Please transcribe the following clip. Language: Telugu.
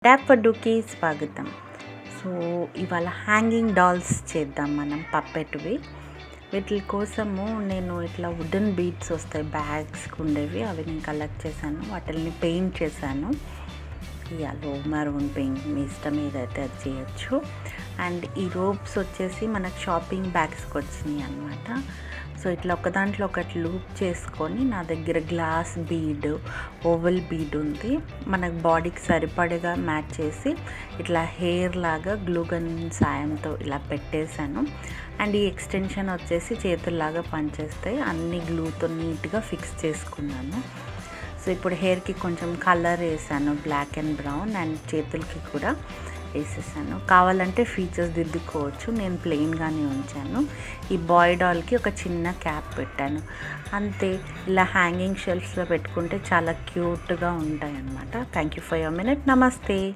ట్యాప్ పడ్డుకి స్వాగతం సో ఇవాళ హ్యాంగింగ్ డాల్స్ చేద్దాం మనం పప్పెట్వి వీటి కోసము నేను ఇట్లా వుడెన్ బీట్స్ వస్తాయి బ్యాగ్స్కి ఉండేవి అవి నేను కలెక్ట్ చేశాను వాటిని పెయింట్ చేశాను ఇయాలో మరూన్ పెయింట్ మీ ఇష్టం ఏదైతే అది చేయొచ్చు అండ్ ఈ రోప్స్ వచ్చేసి మనకు షాపింగ్ బ్యాగ్స్కి వచ్చినాయి అనమాట సో ఇట్లా ఒక దాంట్లో ఒకటి లూప్ చేసుకొని నా దగ్గర గ్లాస్ బీడ్ ఓవెల్ బీడ్ ఉంది మనకు బాడీకి సరిపడగా మ్యాచ్ చేసి ఇట్లా హెయిర్ లాగా గ్లూగన్ సాయంతో ఇలా పెట్టేశాను అండ్ ఈ ఎక్స్టెన్షన్ వచ్చేసి చేతుల్లాగా పనిచేస్తాయి అన్ని గ్లూతో నీట్గా ఫిక్స్ చేసుకున్నాను సో ఇప్పుడు హెయిర్కి కొంచెం కలర్ వేసాను బ్లాక్ అండ్ బ్రౌన్ అండ్ చేతులకి కూడా వేసేసాను కావాలంటే ఫీచర్స్ దిద్దుకోవచ్చు నేను ప్లెయిన్గానే ఉంచాను ఈ బాయ్ డాల్కి ఒక చిన్న క్యాప్ పెట్టాను అంతే ఇలా హ్యాంగింగ్ షెల్ఫ్స్లో పెట్టుకుంటే చాలా క్యూట్గా ఉంటాయి అన్నమాట thank you for your minute నమస్తే